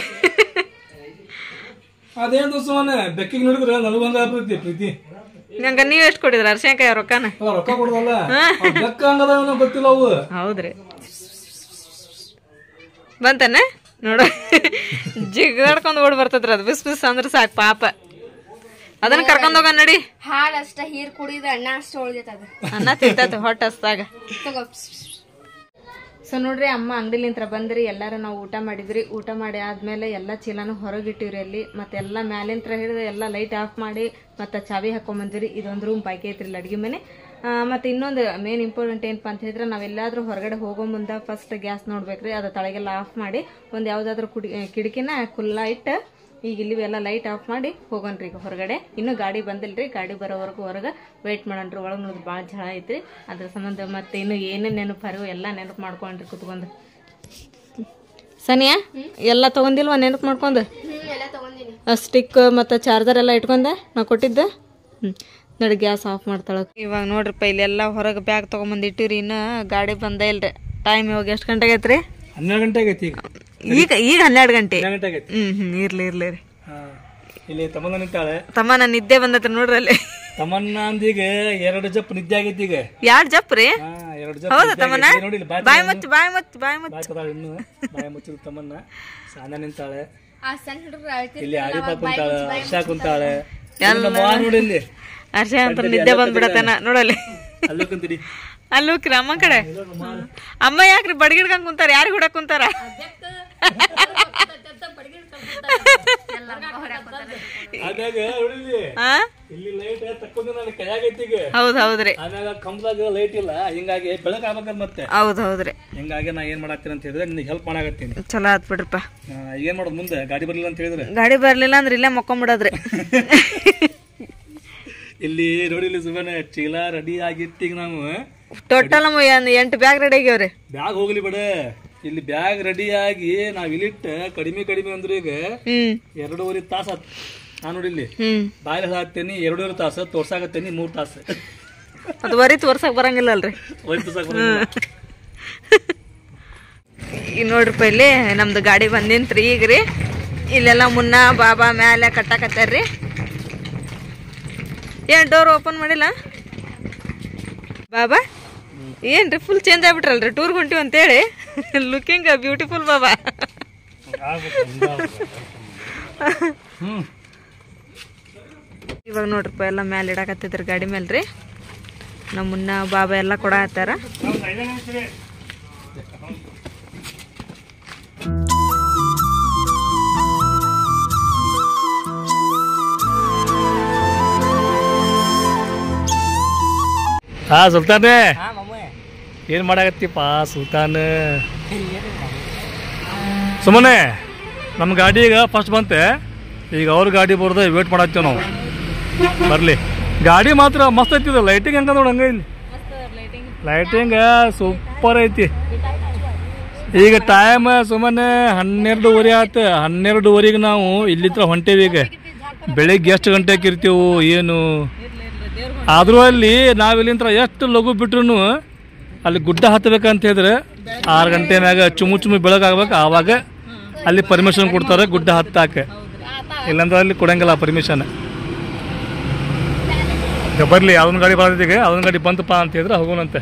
ಅದೇನು ಸುಮ್ಮನೆ ಬೆಕ್ಕಿಗೆ ನೋಡಿದ್ರೆ ನನಗೊಂದ ಪ್ರೀತಿ ಪ್ರೀತಿ ನಂಗ ನೀವ್ ಎಷ್ಟು ಕೊಡಿದ್ರ ಅರ್ಶಿನಕಾಯಿ ರೊಕ್ಕನ ಅಲ್ಲ, ರೊಕ್ಕ ಕೊಡೋದಲ್ಲ ಅವ್ ಬೆಕ್ಕ ಹಂಗದ ಗೊತ್ತಿಲ್ಲ ಅವು ಹೌದ್ರಿ ಬಂತಾನ ನೋಡ ಜಿಗಾಡ್ಕೊಂಡ್ ಓಡ್ ಬರ್ತದ್ರಿ ಅದು ಬಿಸ್ ಬಿಸ್ ಅಂದ್ರ ಸಾಕ್ ಪಾಪ ಅದನ್ನ ಕರ್ಕೊಂಡ್ ಹೋಗ ನಡಿ ಹಾಲು ಅಷ್ಟ ಹೀರ್ ಕುಡಿದ ಅಣ್ಣ ಅಷ್ಟ ಉಳ್ದೈತ ಅದು ಅನ್ನ ತಿಂತೈತಿ ಹೊಟ್ಟೆ ಹಸ್ದಾಗ ತಗೋ ಸೊ ನೋಡ್ರಿ ಅಮ್ಮ ಅಂಗಡಿಲಿಂತ್ರ ಬಂದ್ರಿ ಎಲ್ಲಾರು ನಾವು ಊಟ ಮಾಡಿದ್ರಿ ಊಟ ಮಾಡಿ ಆದ್ಮೇಲೆ ಎಲ್ಲ ಚೀಲನು ಹೊರಗಿಟ್ಟಿವ್ರಿ ಅಲ್ಲಿ ಮತ್ತೆ ಎಲ್ಲ ಮ್ಯಾಲಿಂತ್ರ ಹಿಡಿದು ಎಲ್ಲ ಲೈಟ್ ಆಫ್ ಮಾಡಿ ಮತ್ತೆ ಚಾವಿ ಹಾಕೊಂಬಂದಿರಿ ಇದೊಂದು ರೂಮ್ ಪೈಕಿ ಐತ್ರಿ ಅಡ್ಗೆ ಮನೆ ಆ, ಮತ್ತೆ ಇನ್ನೊಂದು ಮೇನ್ ಇಂಪಾರ್ಟೆಂಟ್ ಏನಪ್ಪ ಅಂತ ಹೇಳಿದ್ರೆ ನಾವೆಲ್ಲಾದ್ರೂ ಹೊರಗಡೆ ಹೋಗೋ ಮುಂದೆ ಫಸ್ಟ್ ಗ್ಯಾಸ್ ನೋಡ್ಬೇಕ್ರಿ ಅದು ತಳಗೆಲ್ಲ ಆಫ್ ಮಾಡಿ ಒಂದು ಯಾವ್ದಾದ್ರು ಕುಡಿ ಕಿಟಕಿನ ಖುಲ್ಲಾ ಇಟ್ಟು ಈಗ ಇಲ್ಲಿ ಎಲ್ಲ ಲೈಟ್ ಆಫ್ ಮಾಡಿ ಹೋಗೋಣ್ರಿ ಈಗ ಹೊರಗಡೆ ಇನ್ನೂ ಗಾಡಿ ಬಂದಿಲ್ರಿ ಗಾಡಿ ಬರೋವರೆಗೂ ಹೊರಗೆ ವೇಟ್ ಮಾಡೋಣ್ರಿ ಒಳಗೆ ನೋಡಿದ್ರೆ ಭಾಳ ಜಳ ಐತ್ರಿ ಅದ್ರ ಸಂಬಂಧ ಮತ್ತೆ ಇನ್ನು ಏನೇನು ನೆನಪು ಹರಿವು ಎಲ್ಲ ನೆನಪು ಮಾಡ್ಕೊಂಡ್ರಿ ಕುತ್ಕೊಂಡು ಸನಿಯಾ ಎಲ್ಲ ತಗೊಂಡಿಲ್ವಾ ನೆನಪು ಮಾಡ್ಕೊಂಡು ಹ್ಮ್ ಎಲ್ಲ ತಗೊಂಡಿನಿ ಸ್ಟಿಕ್ ಮತ್ತು ಚಾರ್ಜರ್ ಎಲ್ಲ ಇಟ್ಕೊಂಡೆ ನಾ ಕೊಟ್ಟಿದ್ದೆ ಹ್ಞೂ ನೋಡಿ ಗ್ಯಾಸ್ ಆಫ್ ಮಾಡ್ತಾಳೆ ಇವಾಗ ನೋಡ್ರಿಪ್ಪ ಇಲ್ಲೆಲ್ಲ ಹೊರಗೆ ಬ್ಯಾಗ್ ತೊಗೊಂಬಂದು ಇಟ್ಟಿರಿ ಇನ್ನು ಗಾಡಿ ಬಂದೇ ಇಲ್ರಿ ಟೈಮ್ ಇವಾಗ ಎಷ್ಟು ಗಂಟೆಗೆ ಐತ್ರಿ ಹನ್ನೆರಡು ಗಂಟೆ ಆಗೈತಿ ಈಗ ಈಗ ಈಗ ಹನ್ನೆರಡು ಗಂಟೆ ಹನ್ನೆರಡು ಗಂಟೆ ಆಗೈತಿ ಹ್ಞೂ ಹ್ಞೂ ಇರ್ಲಿ ಇರ್ಲಿ ರೀ ಹಾ. ಇಲ್ಲಿ ತಮ್ಮನ್ನ ನಿಂತಾಳೆ ತಮ್ಮ ನಾನು ನಿದ್ದೆ ಬಂದೈತೆ ನೋಡ್ರಿ ಅಲ್ಲಿ ತಮ್ಮನ್ನ ಅಂದೀಗ ಎರಡು ಜಪ್ ನಿದ್ದೆ ಆಗೈತಿ ಈಗ ಯಾರು ಜಪ್ ರೀ ಹಾ ಎರಡು ಜಪ್ ಹೌದಾ ನಿದ್ದೆ ತಮ್ಮನ ಆಗೈತಿ. ನೋಡಿ ಇಲ್ಲಿ ಬಾಯ್ ಬಾಯ್ ಮುಚ್ಚು ಬಾಯ್ ಮುಚ್ಚು ಬಾಯ್ ಮುಚ್ಚು ಬಾಯ್ ಕದಾಳ ಇನ್ನು ಬಾಯ್ ಮುಚ್ಚಿದ ತಮ್ಮನ್ನ ಸಾನ ನಿಂತಾಳೆ ಆ ಸಣ್ಣ ಹುಡುಗರು ಅಳ್ತಿರ್ತಾರಲ್ಲ, ಇಲ್ಲಿ ಆರಿಪ ಅವಾಗ ಬಾಯಿ ಕುಂತಾಳ ಮುಚ್ಚಿ ಬಾಯಿ ಹರ್ಷ ಕುಂತಾಳೆ ಎಲ್ಲ- ನಮ್ಮ ಅವ್ವ ನೋಡಿ ಇಲ್ಲಿ ಹರ್ಷ ಅಂತ ನಿದ್ದೆ ಬಂದ್ಬಿಡತ್ತನ ನೋಡಲ್ಲಿ ಅಲ್ಲೂ ಕುಂತಿಡಿ ಅಲ್ಲಿ ಹೋಗ್ರಿ ಅಮ್ಮ ಕಡೆ ಅಮ್ಮ ಯಾಕ್ರಿ ಬಡಗಿಡ್ಕೊಂಡ್ ಕುಂತಾರ ಯಾರು ಹುಡಕ್ ಕುಂತಾರ ಆಮ್ಯಾಗ ನೋಡಿಲ್ಲಿ ಹಾ ಇಲ್ಲಿ ಲೈಟ್ ತಕ್ಕೊಂಡು ನನ್ನ ಕೈಯಾಗೈತಿ ಈಗ ಹೌದ್ ಹೌದ್ರಿ ಆಮ್ಯಾಗ ಕಂಬದಾಗ ಲೈಟ್ ಇಲ್ಲ ಹಿಂಗಾಗಿ ಬೆಳಕ್ ಆಗ್ಬೇಕಲ್ಲ ಮತ್ತೆ ಹೌದ್ ಹೌದ್ರಿ ಹಿಂಗಾಗಿ ನಾ ಏನ್ ಮಾಡತ್ತೀನಿ ಅಂತ ಹೇಳಿದ್ರೆ ನಿನಗೆ ಹೆಲ್ಪ್ ಮಾಡಾಕತ್ತೀನಿ ಚಲೋ ಆತ್ ಬಿಡ್ರಪ್ಪ ಆ, ಏನ್ ಮಾಡೋದು ಮುಂದೆ ಗಾಡಿ ಬರ್ಲಿಲ್ಲ ಅಂತ ಹೇಳಿದ್ರೆ ಗಾಡಿ ಬರ್ಲಿಲ್ಲ ಅಂದ್ರೆ ಇಲ್ಲೇ ಮಕ್ಕೊಂಬಿಡೋದ್ರಿ ಇಲ್ಲಿ ನೋಡಿ ಇಲ್ಲಿ ಸುಮ್ಮನೆ ಚೀಲ ರೆಡಿ ಆಗಿತ್ತು ಈಗ ನಾವು ಟೋಟಲ್ ನಮ್ಮ ಒಂದ್ ಎಂಟು ಬ್ಯಾಗ್ ರೆಡಿ ಆಗ್ಯಾವ್ರಿ ಬ್ಯಾಗ್ ಹೋಗ್ಲಿ ಬಿಡ ಇಲ್ಲಿ ಬ್ಯಾಗ್ ರೆಡಿ ಆಗಿ ನಾವ್ ಇಲ್ಲಿಟ್ಟ ಕಡಿಮೆ ಕಡಿಮೆ ಅಂದ್ರೆ ಈಗ ಹ್ಮ್ ಎರಡೂವರೆ ತಾಸ ಆತ್ ನಾ ನೋಡಿ ಇಲ್ಲಿ ಹ್ಮ್ ಬಾಯಿಲೆ ಹಾಕ್ತೇನಿ ಎರಡೂವರೆ ತಾಸು ತೋರ್ಸಾಕತ್ತೇನಿ ಮೂರ್ ತಾಸು ಅದು ವರಿ ತೋರ್ಸಕ್ ಬರಂಗಿಲ್ಲ ಅಲ್ರಿ ಒಂದ್ ತೋರ್ಸಾಕ ಬರಂಗಿಲ್ಲ. ಈಗ ನೋಡ್ರಿಪ್ಪ ಇಲ್ಲಿ ನಮ್ದು ಗಾಡಿ ಬಂದಿಂತ್ರಿ ಈಗ ರೀ ಇಲ್ಲೆಲ್ಲ ಮುನ್ನ ಬಾಬಾ ಮ್ಯಾಲೆ ಕಟ್ಟಾಕತ್ತಾರ್ರಿ ಏನ್ ಡೋರ್ ಓಪನ್ ಮಾಡಿಲ್ಲ ಬಾಬಾ ಏನ್ರಿ ಫುಲ್ ಚೇಂಜ್ ಆಗ್ಬಿಟ್ರಲ್ರಿ ಟೂರ್ ಹೊಂಟಿವಿ ಅಂತೇಳಿ ಲುಕಿಂಗ್ ಬ್ಯೂಟಿಫುಲ್ ಬಾಬಾ ಹ್ಮ್ ಇವಾಗ ನೋಡ್ರಿಪ್ಪ ಎಲ್ಲ ಮ್ಯಾಲೆ ಇಡಾಕತ್ತಿದ್ರಿ ಗಾಡಿ ಮೇಲೆ ರೀ ನಮ್ಮ ಮುನ್ನ ಬಾಬಾ ಎಲ್ಲ ಕೊಡತ್ತಾರ ಹಾ ಸುಲ್ತಾನೆ ಏನ್ ಮಾಡಾಕತ್ತಿಪ್ಪ ಸುಲ್ತಾನ್ ಸುಮ್ಮನೆ ನಮ್ಮ ಗಾಡಿ ಈಗ ಫಸ್ಟ್ ಬಂತೆ ಈಗ ಅವ್ರ ಗಾಡಿ ಬರ್ದೆ ವೇಟ್ ಮಾಡತ್ತೀವಿ ನಾವು ಬರ್ಲಿ ಗಾಡಿ ಮಾತ್ರ ಮಸ್ತ್ ಐತಿ ಲೈಟಿಂಗ್ ಹೆಂಗ ನೋಡ ಹಂಗ ಇಲ್ಲಿ ಲೈಟಿಂಗ್ ಸೂಪರ್ ಐತಿ ಈಗ ಟೈಮ್ ಸುಮ್ಮನೆ ಹನ್ನೆರಡುವರೆ ಆತು ಹನ್ನೆರಡುವರೆಗೆ ನಾವು ಇಲ್ಲಿತ್ರ ಹೊಂಟೇವಿ ಈಗ ಬೆಳಿಗ್ಗೆ ಎಷ್ಟು ಗಂಟೆಗೆ ಇರ್ತೀವು ಏನು ಆದ್ರೂ ಅಲ್ಲಿ ನಾವಿಲ್ಲಿಂತ್ರ ಎಷ್ಟು ಲಘು ಬಿಟ್ರು ಅಲ್ಲಿ ಗುಡ್ಡ ಹತ್ತಬೇಕಂತ ಹೇಳಿದ್ರೆ ಆರು ಗಂಟೆ ಮ್ಯಾಗ ಚುಮು ಚುಮು ಬೆಳಗಾಗ್ಬೇಕು ಆವಾಗ ಅಲ್ಲಿ ಪರ್ಮಿಷನ್ ಕೊಡ್ತಾರೆ ಗುಡ್ಡ ಹತ್ತಾಕ ಇಲ್ಲಾಂದ್ರೆ ಅಲ್ಲಿ ಕೊಡಂಗಿಲ್ಲ ಪರ್ಮಿಷನ್ ಬರ್ಲಿ ಯಾವ್ದೊಂದು ಗಾಡಿ ಬರ್ತೈತಿ ಅದೊಂದು ಗಾಡಿ ಬಂತಪ್ಪ ಅಂತ ಹೇಳಿದ್ರೆ ಹೋಗೋಣಂತೆ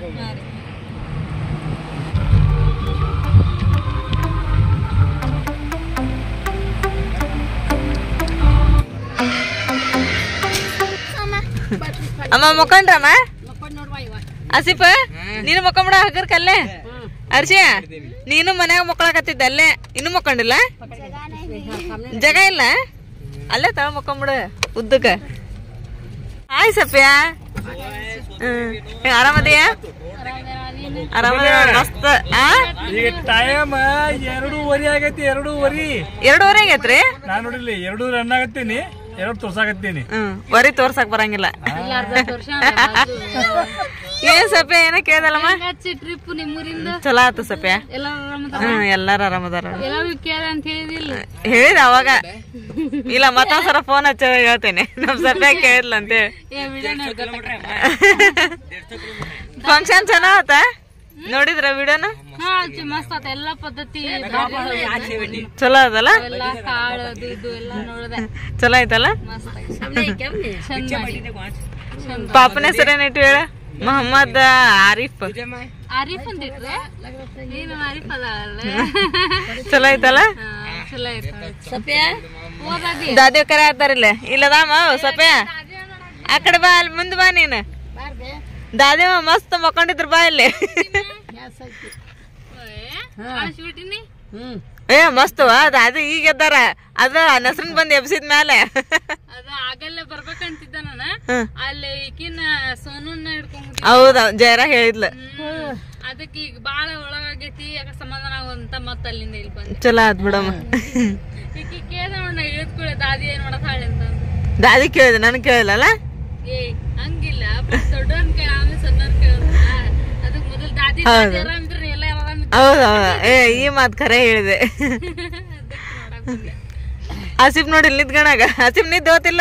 ಅಮ್ಮ ಮುಖಂಡ್ರಮ್ಮ ಆಸಿಫ ನೀನು ಮುಖಂಬಿಡ ಹಗರ್ ಕಲ್ಲೇ ಅರ್ಷಿಯ ನೀನು ಮನ್ಯಾಗ ಮುಕ್ಕಳಕತ್ತಿದ್ದ ಅಲ್ಲೇ ಇನ್ನು ಮುಕ್ಕೊಂಡಿಲ್ಲ ಜಗ ಇಲ್ಲ ಅಲ್ಲೇ ತಳ ಮುಕ್ಕೊಂಬಿಡು ಉದ್ದಕ್ಕ ಹಾಯ್ ಸಪ್ಯ ಹ್ಮ್ ಏ, ಆರಾಮದಿಯಾ ಆರಾಮದ ಮಸ್ತ್ ಆ ಈಗ ಟೈಮ್ ಎರಡೂವರೆ ಆಗೈತಿ ಎರಡೂವರೆ ಎರಡೂವರೆ ಆಗೈತ್ರಿ ನಾನು ನೋಡಿಲ್ಲ ಎರಡು ರನ್ ಆಗತ್ತೀನಿ ಎರಡು ತೋರ್ಸಾಕತ್ತೀನಿ ಹ್ಮ್ ವರಿ ತೋರ್ಸಕ್ ಬರಂಗಿಲ್ಲ ಏನ್ ಸಪ್ಯ ಏನ ಕೇಳ್ದಲ್ಲಮ್ಮ ಟ್ರಿಪ್ ನಿಮ್ಮೂರಿಂದ ಚಲೋ ಆತು ಸಪ್ಯ ಎಲ್ಲ ಆರಾಮದ ಹ್ಮ್ ಎಲ್ಲಾರು ಆರಾಮದಾರ ಎಲ್ಲಾರು ಕೇಳ ಅಂತ ಹೇಳಿದಿಲ್ಲ ಹೇಳಿದ ಅವಾಗ ಇಲ್ಲ ಮತ್ತೊಂದ್ಸಲ ಫೋನ್ ಹಚ್ಚ ಹೇಳ್ತೇನೆ ನಮ್ ಸಪ್ಯ ಕೇಳಿದ್ಲ ಅಂತೇಳಿ ಏ ವಿಡಿಯೋ ಫಂಕ್ಷನ್ ಚಲೋ ಆತ ನೋಡಿದ್ರ ವಿಡಿಯೋನ ಹಾ ಅಜ್ಜಿ ಮಸ್ತ್ ಆತ ಎಲ್ಲಾ ಪದ್ಧತಿ ಚಲೋ ಅದಲ್ಲ ಎಲ್ಲ ಕಾಳು ಅದು ಇದು ಎಲ್ಲ ನೋಡಿದೆ ಚಲೋ ಐತಲ್ಲ ಮಸ್ತ್ ಚಂದ ಮಾಡಿ ಪಾಪನ ಹೆಸರೇನಿಟ್ಟು ಹೇಳ ಮೊಹಮ್ಮದ್ ಆರಿಫ್ ಆರಿಫ್ ಅಂತ ಇಟ್ರೆ ಏನು ಆರಿಫ್ ಅದ ಅಲ್ಲ ಚಲೋ ಐತಲ್ಲ ಹಾ, ಚಲೋ ಐತ ಸಪ್ಯ ಓದಾದಿ ದಾದಿ ಕರೆ ಆಗ್ತಾರಿಲ್ಲ ಇಲ್ಲದಾಮ ಸಪ್ಯ ಆ ಕಡೆ ಬಾ ಅಲ್ಲಿ ಮುಂದೆ ಬಾ ನೀನು ದಾದಿಮ ಮಸ್ತ್ ಮಕ್ಕೊಂಡಿದ್ರು ಬಾ ಇಲ್ಲಿ ಬಿಟ್ಟಿನಿ ಏ ಮಸ್ತ್ ಅದು ಅದು ಈಗ ಎದ್ದಾರ ಅದು ನಸ್ರನ್ ಬಂದ್ ಎಬ್ಸಿದ ಮೇಲೆ ಅದ ಆಗಲ್ಲೇ ಬರ್ಬೇಕಂತಿದ್ದ ನಾನ ಹ್ಮ್. ಅಲ್ಲಿ ಈಕಿನ ಸೋನುನ್ನ ಹಿಡ್ಕೊಂಡ್ ಹೌದ ಜಯರ ಹೇಳಿದ್ಲು ಅದಕ್ಕೆ ಈಗ ಬಾಳ ಒಳಗಾಗೈತಿ ಯಾಕ ಸಮಾಧಾನ ಆಗುವಂತ ಮತ್ತ ಅಲ್ಲಿಂದ ಇಲ್ಲಿ ಬಂದೆ ಚಲೋ ಆತ್ ಬಿಡಮ್ಮ ಈಕಿ ಕೇಳ್ದ ನೋಡ ಇಳಿದ್ಕೊಳ್ಳೆ ದಾದಿ ಏನ್ ಮಾಡಕ್ ಹಾಳೆ ಅಂತ ದಾದಿ ಕೇಳಿದೆ ನನ್ ಕೇಳಿಲ್ಲಲ್ಲ ಏ ಹಂಗಿಲ್ಲ ದೊಡ್ಡವನ್ ಕೇಳ ಆಮೇಲೆ ಸಣ್ಣವ್ರ ಕೇಳ ಅದಕ್ ಮೊದಲ್ ದಾದಿ ಹೌದು. ದಾದಿ ಆರಾಮಿದ್ರೆ ನೀ ಎಲ್ಲ ಆರಾಮಿದ್ರೆ ಹೌದ ಹೌದ ಏ ಈ ಮಾತ್ ಖರೆ ಹೇಳಿದೆ ಆಸಿಫ್ ನೋಡಿ ಇಲ್ಲಿ ನಿಂತ್ಕಣಾಗ ಆಸಿಫ್ ನಿದ್ದೆ ಹೋತಿಲ್ಲ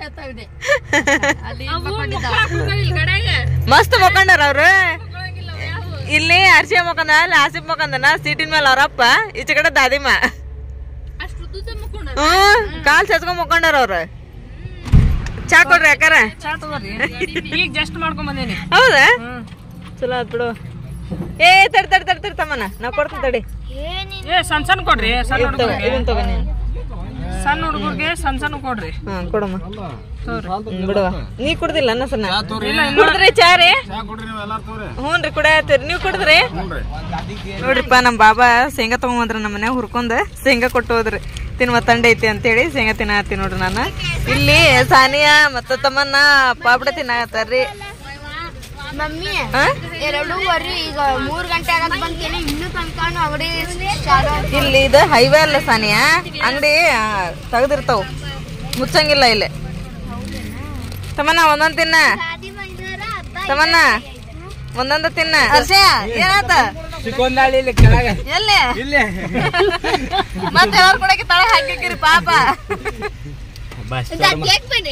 ಕಡೆಗೆ ಮಸ್ತ್ ಮಕ್ಕೊಂಡಾರ ಅವ್ರು ಹೋಗಂಗಿಲ್ಲ ಯಾವ ಇಲ್ಲಿ ಅರ್ಶಿಯ ಮಕ್ಕಂದ ಅಲ್ಲಿ ಆಸಿಫ್ ಮಕ್ಕಂದನ ಸೀಟಿನ ಮೇಲೆ ಅವ್ರಪ್ಪ ಈಚೆ ಕಡೆ ದಾದಿಮ್ಮ ಅಷ್ಟು ಉದ್ದ ಮುಕ್ಕೊಂಡ ಹ್ಮ್ ಕಾಲ್ ಚಚ್ಕೊಂಡ್ ಮಕ್ಕೊಂಡಾರ ಅವ್ರು ಚಾ ಕೊಡ್ರಿ ಅಕ್ಕಾರ ಈಗ ಜಸ್ಟ್ ಮಾಡ್ಕೊಂಡ್ ಬಂದೇನಿ ಹೌದಾ ಚಲೋ ಆತ್ ಬಿಡು ಏ ತಡಿ ತಡಿ ತಡಿ ತಡಿ ತಮ್ಮನ ನಾ ಕೊಡ್ತೀನಿ ತಡಿ ಏ ಸಣ್ಣ ಸಣ್ಣ ಕೊಡ್ರಿ ಸಣ್ಣ ಇದನ್ ತಗೋ, ಇದನ್ ತಗೋ ನೀನು ಸಣ್ಣ ಹುಡುಗರಿಗೆ ಸಣ್ಣ ಸಣ್ಣ ಕೊಡ್ರಿ ಹಾ ಕೊಡಮ್ಮ ಹ್ಮ್, ಬಿಡುವ ನೀ ಕುಡ್ದಿಲ್ಲ ಅನ್ನ ಸಣ್ಣ ಕುಡಿದ್ರಿ ಚಾ ರೀ ಹ್ಞೂನ್ರಿ ಕುಡಿಯತ್ತೀರಿ ನೀವು ಕುಡಿದ್ರಿ ನೋಡ್ರಿಪ್ಪ ನಮ್ಮ ಬಾಬಾ ಶೇಂಗಾ ತಗೊಂಬಂದ್ರ ನಮ್ಮ ಮನ್ಯಾಗ ಹುರ್ಕೊಂಡ್ ಶೇಂಗಾ ಕೊಟ್ಟು ಹೋದ್ರಿ ತಿನ್ನುವ ತಂಡ ಐತಿ ಅಂತೇಳಿ ಶೇಂಗಾ ತಿನ್ನತ್ತಿ ನೋಡ್ರಿ ನಾನು ಇಲ್ಲಿ ಸಾನಿಯಾ ಮತ್ತ ತಮ್ಮನ್ನ ಪಾಪಡ ತಿನ್ನಾಕತ್ತಾರ್ರಿ ಮಮ್ಮಿ ಆ? ಎರಡೂವರೆ ಈಗ ಮೂರ್ ಗಂಟೆ ಆಗಂತ ಬಂತೇನೆ ಇನ್ನೂ ತನಕ ಅಂಗಡಿ ಚಾಲು ಇಲ್ಲಿ ಇದು ಹೈವೇ ಅಲ್ಲ ಸಾನಿಯಾ ಅಂಗಡಿ ತೆಗ್ದಿರ್ತಾವ ಮುಚ್ಚಂಗಿಲ್ಲ ಇಲ್ಲಿ ತಮ್ಮನ್ನ ಒಂದೊಂದ್ ತಿನ್ನ ತಮ್ಮನ್ನ ಒಂದೊಂದು ತಿನ್ನ ಹರ್ಷಯ ಏನಾತ ಎಲ್ಲಿ ಮತ್ತೆ ಎಲ್ಲಾರು ಕೊಡಕ್ಕೆ ತಳ ಹಾಕಿಕ್ಕಿರಿ ಪಾಪ ಕೇಕ್ ಬನ್ನಿ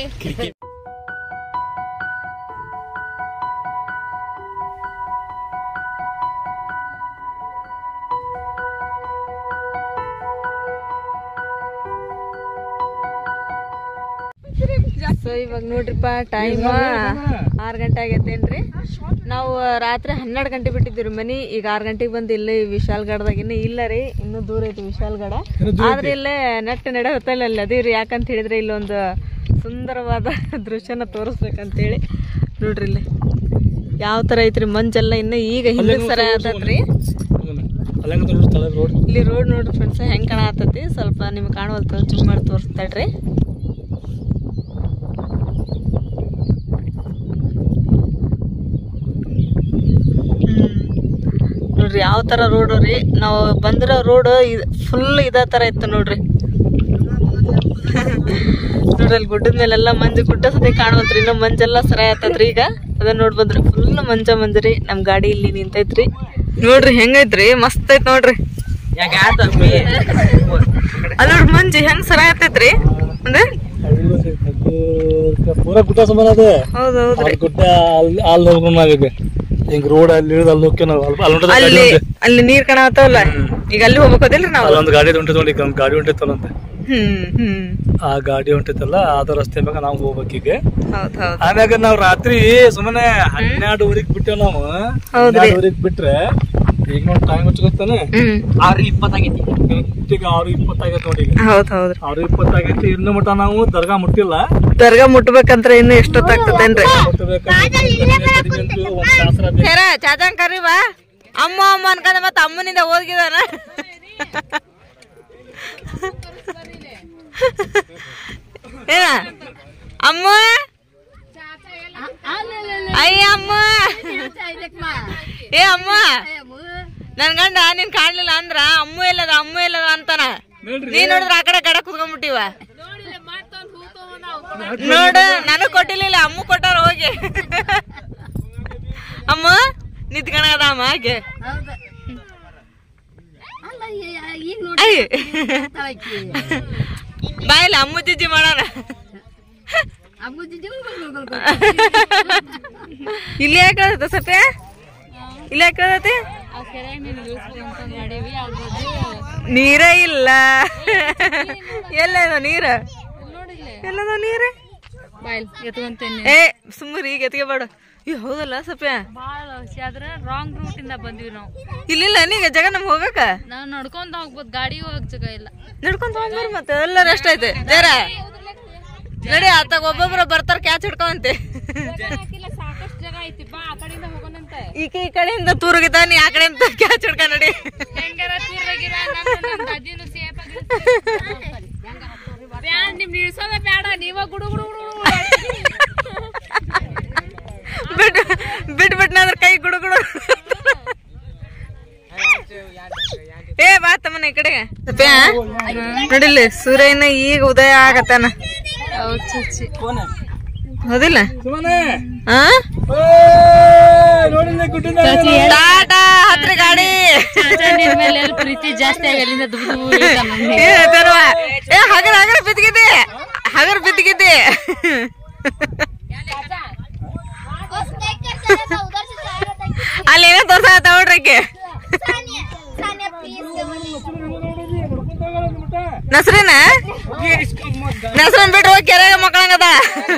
ಸೊ ಇವಾಗ ನೋಡ್ರಿಪ್ಪ ಟೈಮ್ ಆರು ಗಂಟೆ ಆಗೈತೇನ್ರಿ ನಾವು ರಾತ್ರಿ ಹನ್ನೆರಡು ಗಂಟೆ ಬಿಟ್ಟಿದ್ದೀವಿ ಮನಿ ಈಗ ಆರು ಗಂಟೆಗೆ ಬಂದು ಇಲ್ಲೇ ವಿಶಾಲ್ಗಢದಾಗ ಇನ್ನು ಇಲ್ಲ ರೀ ಇನ್ನೂ ದೂರ ಐತಿ ವಿಶಾಲ್ಗಢ ಆದ್ರೆ ಇಲ್ಲೇ ನೆಟ್ ನಡೆ ಹೊತ್ತಲ್ಲ ಅಲ್ಲಿ ಅದೀವ್ರಿ ಯಾಕಂತ ಹೇಳಿದ್ರೆ ಇಲ್ಲೊಂದು ಸುಂದರವಾದ ದೃಶ್ಯನ ತೋರಿಸ್ಬೇಕಂತೇಳಿ ನೋಡ್ರಿ ಇಲ್ಲಿ ಯಾವ ತರ ಐತ್ರಿ ಮಂಜೆಲ್ಲ ಇನ್ನು ಈಗ ಹಿಂದಕ್ಕೆ ಸರ ಆತತ್ರಿ ರೋಡ್ ಇಲ್ಲಿ ರೋಡ್ ನೋಡ್ರಿ ಫ್ರೆಂಡ್ಸ್ ಹೆಂಗ್ ಕಾಣತೈತಿ ಸ್ವಲ್ಪ ನಿಮ್ಗೆ ಕಾಣುವಲ್ತು ಜೂಮ್ ಮಾಡಿ ತೋರಿಸ್ತಾಳ್ರಿ ನೋಡ್ರಿ ಯಾವ ತರ ರೋಡ್ ರೀ ನಾವು ಬಂದಿರೋ ರೋಡ್ ಫುಲ್ ಇದೇ ತರ ಇತ್ತು ನೋಡ್ರಿ ನೋಡ್ರಿ ಅಲ್ಲಿ ಗುಡ್ಡದ ಮೇಲೆಲ್ಲ ಮಂಜು ಗುಡ್ಡ ಸತಿ ಕಾಣುವಂತ್ರಿ ಇನ್ನು ಮಂಜೆಲ್ಲ ಸರ ಆತತ್ರಿ ಈಗ ಅದನ್ನ ನೋಡ್ ಬಂದ್ರಿ ಫುಲ್ ಮಂಜ ಮಂಜರಿ ನಮ್ ಗಾಡಿ ಇಲ್ಲಿ ನಿಂತೈತ್ರಿ ನೋಡ್ರಿ ಹೆಂಗೈತ್ರಿ ಮಸ್ತ್ ಐತ್ ನೋಡ್ರಿ ಅಲ್ಲಿ ನೋಡ್ರಿ ಮಂಜು ಹೆಂಗ್ ಸರ ಆತೈತ್ರಿ ಅಂದ್ರೆ ಪೂರ ಗುಡ್ಡ ಸಮಾನ ಅದ ಹೌದ್ ಹೌದ್ರಿ ಗುಡ್ಡ ಅಲ್ಲಿ ಅಲ್ಲಿ ಹೋಗ್ಬೇಕಾಗಿದೆ ಹಿಂಗ್ ರೋಡ್ ಅಲ್ಲಿ ಇಳಿದು ಅಲ್ಲಿ ಹೋಗ್ತೇವೆ ನಾವು ಅಲ್ಲಿ ಅಲ್ಲಿ ಹೊಂಟದ ಗಾಡಿ ಅಲ್ಲಿ ಹೊಂಟೆ. ಅಲ್ಲಿ ನೀರ್ ಕಾಣತಾವಲ್ಲ ಈಗ ಅಲ್ಲಿ ಹೋಗ್ಬೇಕದಿಲ್ರಿ ನಾವು ಅಲ್ಲೊಂದು ಗಾಡಿ ಹೊಂಟೈತೆ ನೋಡಿ ಒಂದು ಗಾಡಿ ಹೊಂಟೈತಲ್ಲ ಅಂತ ಹ್ಮ್ ಹ್ಮ್ ಆ ಗಾಡಿ ಹೊಂಟೈತಲ್ಲ ಅದ ರಸ್ತೆ ಮ್ಯಾಗ ನಾವು ಹೋಗ್ಬೇಕೀಗ ಹೌದ್ ಹೌದ್ ಆಮ್ಯಾಗ ನಾವ್ ರಾತ್ರಿ ಸುಮ್ಮನೆ ಹನ್ನೆರಡುವರೆಗ್ ಬಿಟ್ಟೇವ್ ನಾವು ಹೌದ್ರಿ. ಹನ್ನೆರಡುವರೆಗ್ ಬಿಟ್ರೆ ಈಗ ನೋಡಿ ಟೈಮ್ ಹಚ್ಕೊತಾನೆ ಹ್ಮ್ ಆರು ಇಪ್ಪತ್ತಾಗೈತಿ ಈಗ ಆರು ಇಪ್ಪತ್ತಾಗೈತಿ ನೋಡಿ ಈಗ ಹೌದ್ ಹೌದ್ರಿ ಆರು ಇಪ್ಪತ್ತಾಗೈತಿ ಇನ್ನು ಮಟ ನಾವು ದರ್ಗಾ ಮುಟ್ಟಿಲ್ಲ ದರ್ಗಾ ಮುಟ್ಬೇಕಂತ್ರ ಇನ್ನು ಎಷ್ಟೊತ್ತಾಗ್ತದೇನ್ರಿ ಮುಟ್ಟಬೇಕಂದ್ರೆ ಕಡಿಮೆ ಅಂತೂ ಒಂದ್ ತಾಸ್ರ ಬೇಕು. ಹೇರ ಚಾಚನ್ ಕರಿ ಬಾ ಅಮ್ಮ ಅಮ್ಮ ಅನ್ಕೊಂಡ ಮತ್ತ ಅಮ್ಮನಿಂದ ಓದ್ಗಿದಾನ ಏನ ಅಮ್ಮ ಅಯ್ಯ ಅಮ್ಮ ಏ ಅಮ್ಮ ನನ್ ಗಂಡ ನೀನ್ ಕಾಣ್ಲಿಲ್ಲ ಅಂದ್ರ ಅಮ್ಮು ಎಲ್ಲದ ಅಮ್ಮು ಎಲ್ಲದ ಅಂತಾನ ನೀ ನೋಡಿದ್ರ ಆ ಕಡೆ ಕಡೆ ಕುತ್ಕೊಂಡ್ಬಿಟ್ಟಿವ ನೋಡು ನನಗ್ ಕೊಟ್ಟಿಲ್ಲ ಅಮ್ಮ ಕೊಟ್ಟಾರ ಹೋಗಿ ಅಮ್ಮ ನಿಂತ್ಕಣದ ಅಮ್ಮ ಹಾಗೆ ಅಯ್ಯ ಬಾಯಿಲ್ಲ ಅಮ್ಮ ಜಿಜ್ಜಿ ಮಾಡೋಣ ಇಲ್ಲಿ ಯಾಕೆ ಹೇಳತ್ತ ಸತ್ಯ ಇಲ್ಲಿ ಯಾಕೆ ಹೇಳತ್ತೆ ಆ ಕೆರೆಯಾಗ ನೀನು ಇಳಿಸ್ಬೇಕಂತ ಮಾಡೀವಿ ಅದ್ರದ್ದು ನೀರೇ ಇಲ್ಲ ಎಲ್ಲದ ನೀರ ನೋಡಿಲ್ಲ ಎಲ್ಲದ ನೀರ ಬಾಯ್ಲ್ ಎತ್ಕೊಂತೇನೆ ಏ ಸುಮ್ಮನೆ ಈಗ ಎತ್ಗೆ ಬೇಡ ಈ ಹೌದಲ್ಲ ಸಪ್ಯ ಭಾಳ ಅವಶ್ಯ ಆದ್ರೆ ರಾಂಗ್ ರೂಟ್ ಇಂದ ಬಂದಿವಿ ನಾವು ಇಲ್ಲಿಲ್ಲ ನೀಗ ಜಗ ನಮ್ ಹೋಗ್ಬೇಕ ನಾವು ನಡ್ಕೊಂತ ಹೋಗ್ಬೋದು ಗಾಡಿ ಹೋಗಕ್ ಜಾಗ ಇಲ್ಲ ನಡ್ಕೊಂತ ಹೋಗ್ಬಾರ ಮತ್ತೆ ಎಲ್ಲ ರೆಸ್ಟ್ ಐತೆ ಜರ ನಡಿ ಆತಾಗ ಒಬ್ಬೊಬ್ರು ಬರ್ತಾರ ಕ್ಯಾಚ್ ಹಿಡ್ಕೊಂತೆ ಹಾಕಿಲ್ಲ ಸಾಕಷ್ಟು ಜಾಗ ಐತಿ ಬಾ ಆ ಕಡೆಯಿಂದ ಹೋಗೋಣಂತ ಈಕೆ ಈ ಕಡೆಯಿಂದ ತೂರುಗಿತ ನೀ ಆ ಕಡೆಯಿಂದ ಕ್ಯಾಚ್ ಹಿಡ್ಕ ನಡಿ ಹೆಂಗಾರ ತೂರಾಗಿರ ನಮ್ಮ ಅಜ್ಜಿನೂ ಸೇಫ್ ಆಗಿ ಬ್ಯಾಡ ನಿಮ್ ನಿಲ್ಸೋದ ಬೇಡ ನೀವ ಗುಡು ಗುಡು ಗುಡು ಗುಡು ಬಿಟ್ ಬಿಟ್ ಬಿಟ್ನಂದ್ರ ಕೈ ಗುಡು ಗುಡು ಏ ಬಾ ತಮ್ಮನ ಈ ಕಡೆಗೆ ಸಪ್ಯ ನೋಡಿಲ್ಲಿ ಸೂರ್ಯನ ಈಗ ಉದಯ ಆಗತ್ತಾನ ಹೌದ್ ಚುಚ್ಚಿ ಹೌದಿಲ್ಲ ಆ ಟಾಟಾ ಹತ್ರ ಗಾಡಿ ನಿನ್ ಮೇಲೆ ಎಲ್ಲಿ ಪ್ರೀತಿ ಜಾಸ್ತಿ ಆಗಿ ಅಲ್ಲಿಂದ ದುಬು ದುಬು ಇಳ್ತಾನ್ ನಮ್ಗೆ. ಏ ತರುವ. ಏ ಹಗರ ಹಗರ ಬಿದ್ದಿದೆ ಹಗರ ಬಿದ್ದಿದೆ ಅಲ್ಲಿ ಏನೋ ತೋರ್ಸ ತಗೊಳ್ರಕ್ಕೆ ನಸ್ರಿನ ನಸ್ರನ್ ಬಿಟ್ಟು ಹೋಗಿ ಕೆರೆಗ ಮಕ್ಕಳಂಗದ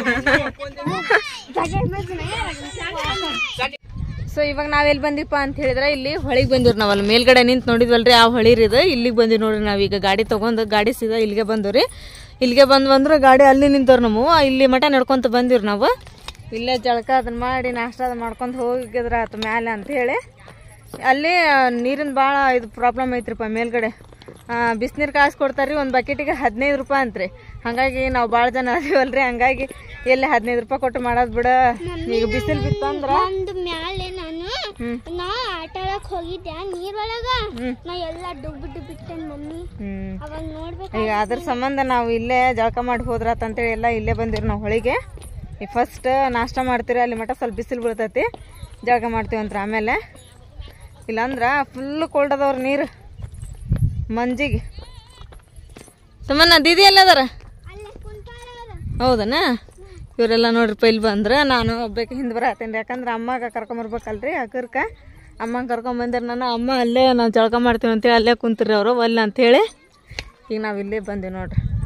ಸೊ ಇವಾಗ ನಾವೆಲ್ಲಿ ಬಂದಿಪ್ಪ ಅಂತ ಹೇಳಿದ್ರೆ ಇಲ್ಲಿ ಹೊಳಿಗೆ ಬಂದಿವ್ರಿ ನಾವಲ್ಲಿ ಮೇಲ್ಗಡೆ ನಿಂತು ನೋಡಿದ್ವಲ್ರಿ ಆ ಹೊಳಿ ರೀ ಇದು ಇಲ್ಲಿಗೆ ಬಂದಿವಿ ನೋಡ್ರಿ ನಾವೀಗ ಗಾಡಿ ತೊಗೊಂಡು ಗಾಡಿ ಸೀದಾ ಇಲ್ಲಿಗೆ ಬಂದ್ರಿ ಇಲ್ಲಿಗೆ ಬಂದು ಬಂದ್ರೆ ಗಾಡಿ ಅಲ್ಲಿ ನಿಂತವ್ರು ನಾವು ಇಲ್ಲಿ ಮಠ ನಡ್ಕೊಂತ ಬಂದಿವ್ರಿ ನಾವು ಇಲ್ಲೇ ಜಳಕ ಅದನ್ನ ಮಾಡಿ ನಾಷ್ಟ ಅದು ಮಾಡ್ಕೊಂತ ಹೋಗಿದ್ರ ಆತು ಮ್ಯಾಲೆ ಅಂತ ಹೇಳಿ ಅಲ್ಲಿ ನೀರಿನ ಭಾಳ ಇದು ಪ್ರಾಬ್ಲಮ್ ಐತ್ರಿಪ್ಪ ಮೇಲ್ಗಡೆ ಬಿಸಿನೀರು ಕಾಸು ಕೊಡ್ತಾರ್ರಿ ಒಂದು ಬಕೆಟಿಗೆ ಹದಿನೈದು ರೂಪಾಯಿ ಅಂತ್ರಿ ಹಾಗಾಗಿ ನಾವು ಭಾಳ ಜನ ಅದೀವಲ್ರಿ ಹಂಗಾಗಿ ಎಲ್ಲಿ ಹದಿನೈದು ರೂಪಾಯಿ ಕೊಟ್ಟು ಮಾಡೋದು ಬಿಡ ಈಗ ಬಿಸಿಲು ಬಿತ್ತಂದ್ರ ಒಂದು ಮ್ಯಾಲೆ ನಾನು ನಾ ಆಟ ಆಡಕ್ ಹೋಗಿದ್ದೆ ನೀರೊಳಗ ನಾ ಎಲ್ಲ ಡುಬ್ ಡುಬ್ ಬಿಟ್ಟೇನ್ ಮಮ್ಮಿ ಹ್ಮ್ ಅವಾಗ ನೋಡ್ಬೇಕು ಈಗ ಅದ್ರ ಸಂಬಂಧ ನಾವು ಇಲ್ಲೇ ಜಳಕ ಮಾಡಿ ಹೋದ್ರಾತ್ ಅಂತೇಳಿ ಎಲ್ಲ ಇಲ್ಲೇ ಬಂದಿರಿ ನಾವು ಹೊಳಿಗೆ ಈ ಫಸ್ಟ್ ನಾಷ್ಟ ಮಾಡ್ತೀರಿ ಅಲ್ಲಿ ಮಟ ಸ್ವಲ್ಪ ಬಿಸಿಲು ಬೀಳ್ತೈತಿ ಜಳಕ ಮಾಡ್ತೀವಂತ್ರ ಆಮೇಲೆ ಇಲ್ಲಾಂದ್ರ ಫುಲ್ ಕೋಲ್ಡ್ ಅದಾವ್ರಿ ನೀರು ಮಂಜಿಗೆ ಸುಮ್ಮನ ದೀದಿ ಎಲ್ಲದಾರ ಹೌದನ ಇವರೆಲ್ಲ ನೋಡ್ರಿಪ್ಪ ಇಲ್ಲಿ ಬಂದ್ರೆ ನಾನು ಒಬ್ಬಕ್ಕೆ ಹಿಂದೆ ಬರತ್ತೇನೆ ರೀ ಯಾಕಂದ್ರೆ ಅಮ್ಮಗೆ ಕರ್ಕೊಂಬರ್ಬೇಕಲ್ರಿ ಅಕ್ಕರ್ಕ ಅಮ್ಮಂಗೆ ಕರ್ಕೊಂಬಂದ್ರೆ ನಾನು ಅಮ್ಮ ಅಲ್ಲೇ ನಾವು ಜಳಕ ಮಾಡ್ತೀವಿ ಅಂತೇಳಿ ಅಲ್ಲೇ ಕುಂತಿರಿ ಅವರು ಒಲ್ಲ ಅಂತೇಳಿ ಈಗ ನಾವು ಇಲ್ಲೇ ಬಂದೀವಿ ನೋಡ್ರಿ